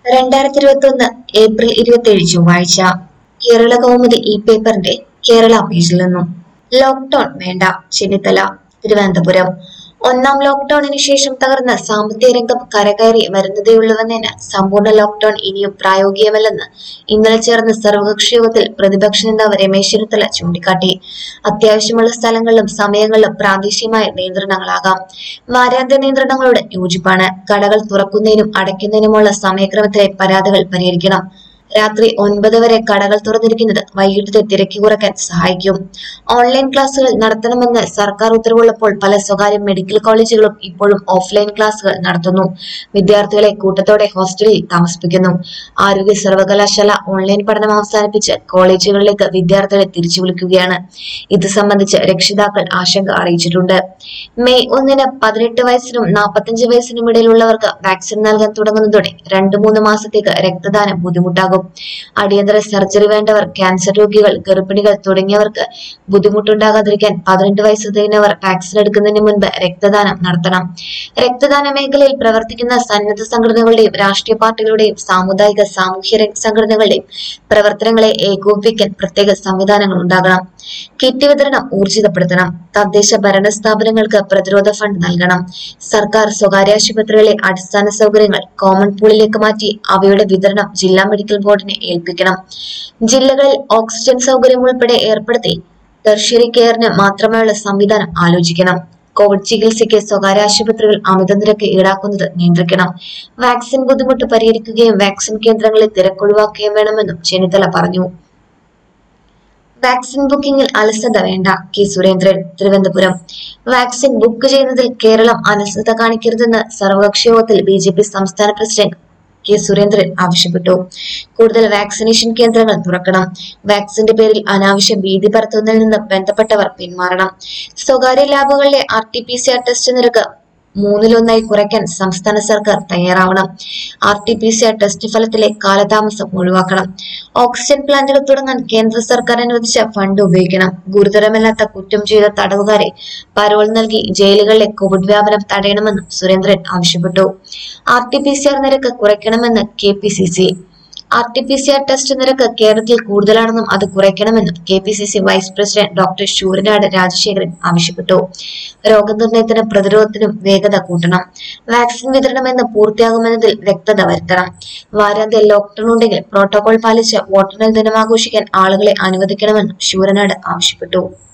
രണ്ടായിരത്തി ഇരുപത്തി ഒന്ന് ഏപ്രിൽ ഇരുപത്തി ഏഴ് ചൊവ്വാഴ്ച കേരള കൗമുദി ഈ പേപ്പറിന്റെ കേരള പേജിൽ നിന്നും ലോക്ക്ഡൌൺ വേണ്ട ചെന്നിത്തല തിരുവനന്തപുരം ഒന്നാം ലോക്ക്ഡൌണിന് ശേഷം തകർന്ന സാമ്പത്തിക രംഗം കരകയറി വരുന്നതേയുള്ളൂവെന്നതിന് സമ്പൂർണ്ണ ലോക്ക്ഡൌൺ ഇനിയും പ്രായോഗികമല്ലെന്ന് ഇന്നലെ ചേർന്ന സർവകക്ഷി യോഗത്തിൽ പ്രതിപക്ഷ നേതാവ് രമേശ് ചെന്നിത്തല ചൂണ്ടിക്കാട്ടി അത്യാവശ്യമുള്ള സ്ഥലങ്ങളിലും സമയങ്ങളിലും പ്രാദേശികമായ നിയന്ത്രണങ്ങളാകാം വാരാന്ത്യ നിയന്ത്രണങ്ങളോട് യോജിപ്പാണ് കടകൾ തുറക്കുന്നതിനും അടയ്ക്കുന്നതിനുമുള്ള സമയക്രമത്തിലെ പരാതികൾ പരിഹരിക്കണം രാത്രി ഒൻപത് വരെ കടകൾ തുറന്നിരിക്കുന്നത് വൈകിട്ടത്തെ തിരക്ക് കുറയ്ക്കാൻ സഹായിക്കും ഓൺലൈൻ ക്ലാസുകൾ നടത്തണമെന്ന് സർക്കാർ ഉത്തരവുള്ളപ്പോൾ പല സ്വകാര്യ മെഡിക്കൽ കോളേജുകളും ഇപ്പോഴും ഓഫ്ലൈൻ ക്ലാസുകൾ നടത്തുന്നു വിദ്യാർത്ഥികളെ കൂട്ടത്തോടെ ഹോസ്റ്റലിൽ താമസിപ്പിക്കുന്നു ആരോഗ്യ സർവകലാശാല ഓൺലൈൻ പഠനം അവസാനിപ്പിച്ച് കോളേജുകളിലേക്ക് വിദ്യാർത്ഥികളെ തിരിച്ചു വിളിക്കുകയാണ് ഇത് സംബന്ധിച്ച് രക്ഷിതാക്കൾ ആശങ്ക അറിയിച്ചിട്ടുണ്ട് മെയ് ഒന്നിന് പതിനെട്ട് വയസ്സിനും നാൽപ്പത്തഞ്ച് വയസ്സിനും ഇടയിലുള്ളവർക്ക് വാക്സിൻ നൽകാൻ തുടങ്ങുന്നതോടെ രണ്ടു മൂന്ന് മാസത്തേക്ക് രക്തദാനം ബുദ്ധിമുട്ടാകും അടിയന്തര സർജറി വേണ്ടവർ ക്യാൻസർ രോഗികൾ ഗർഭിണികൾ തുടങ്ങിയവർക്ക് ബുദ്ധിമുട്ടുണ്ടാകാതിരിക്കാൻ പതിനെട്ട് വയസ്സ് തികഞ്ഞവർ വാക്സിൻ എടുക്കുന്നതിന് മുൻപ് രക്തദാനം നടത്തണം രക്തദാന മേഖലയിൽ പ്രവർത്തിക്കുന്ന സന്നദ്ധ സംഘടനകളുടെയും രാഷ്ട്രീയ പാർട്ടികളുടെയും സാമുദായിക സാമൂഹ്യ രംഗ സംഘടനകളുടെയും പ്രവർത്തനങ്ങളെ ഏകോപിപ്പിക്കാൻ പ്രത്യേക സംവിധാനങ്ങൾ ഉണ്ടാകണം കിറ്റ് വിതരണം ഊർജിതപ്പെടുത്തണം തദ്ദേശ ഭരണ സ്ഥാപനങ്ങൾക്ക് പ്രതിരോധ ഫണ്ട് നൽകണം സർക്കാർ സ്വകാര്യ ആശുപത്രികളിലെ അടിസ്ഥാന സൗകര്യങ്ങൾ കോമൺ പൂളിലേക്ക് മാറ്റി അവയുടെ വിതരണം ജില്ലാ മെഡിക്കൽ ബോർഡിനെ ഏൽപ്പിക്കണം ജില്ലകളിൽ ഓക്സിജൻ സൗകര്യം ഉൾപ്പെടെ ഏർപ്പെടുത്തി ടെർഷ്യറി കെയറിന് മാത്രമായുള്ള സംവിധാനം ആലോചിക്കണം കോവിഡ് ചികിത്സയ്ക്ക് സ്വകാര്യ ആശുപത്രികൾ അമിത നിരക്ക് ഈടാക്കുന്നത് നിയന്ത്രിക്കണം വാക്സിൻ ബുദ്ധിമുട്ട് പരിഹരിക്കുകയും വാക്സിൻ കേന്ദ്രങ്ങളിൽ തിരക്കൊഴിവാക്കുകയും വേണമെന്നും ചെന്നിത്തല പറഞ്ഞു വാക്സിൻ ബുക്കിംഗിൽ അലസത വേണ്ട K Surendran Thiruvananthapuram vaccine book ചെയ്യുന്നതിൽ കേരളം അലസത കാണിക്കരുതെന്ന് സർവകക്ഷി യോഗത്തിൽ ബി ജെ പി സംസ്ഥാന പ്രസിഡന്റ് കെ സുരേന്ദ്രൻ ആവശ്യപ്പെട്ടു കൂടുതൽ വാക്സിനേഷൻ കേന്ദ്രങ്ങൾ തുറക്കണം വാക്സിന്റെ പേരിൽ അനാവശ്യ ഭീതി പരത്തുന്നതിൽ നിന്ന് ബന്ധപ്പെട്ടവർ പിന്മാറണം സ്വകാര്യ ലാബുകളിലെ R T P C R test നിരക്ക് മൂന്നിലൊന്നായി കുറയ്ക്കാൻ സംസ്ഥാന സർക്കാർ തയ്യാറാവണം R T P C R test ഫലത്തിലെ കാലതാമസം ഒഴിവാക്കണം ഓക്സിജൻ പ്ലാന്റുകൾ തുടങ്ങാൻ കേന്ദ്ര സർക്കാർ അനുവദിച്ച ഫണ്ട് ഉപയോഗിക്കണം ഗുരുതരമല്ലാത്ത കുറ്റം ചെയ്ത തടവുകാരെ പരോൾ നൽകി ജയിലുകളിലെ കോവിഡ് വ്യാപനം തടയണമെന്നും സുരേന്ദ്രൻ ആവശ്യപ്പെട്ടു R T P C R നിരക്ക് കുറയ്ക്കണമെന്ന് K P C C R T P C R test നിരക്ക് കേരളത്തിൽ കൂടുതലാണെന്നും അത് കുറയ്ക്കണമെന്നും K P C C vice president doctor Sooranad Rajasekharan ആവശ്യപ്പെട്ടു രോഗനിർണയത്തിനും പ്രതിരോധത്തിനും വേഗത കൂട്ടണം വാക്സിൻ വിതരണം എന്ന് പൂർത്തിയാകുമെന്നതിൽ വ്യക്തത വരുത്തണം വാരാന്ത്യ ലോക്ക്ഡൌൺ ഉണ്ടെങ്കിൽ പ്രോട്ടോകോൾ പാലിച്ച് വോട്ടെണ്ണൽ ദിനം ആഘോഷിക്കാൻ ആളുകളെ അനുവദിക്കണമെന്നും ശൂരനാട് ആവശ്യപ്പെട്ടു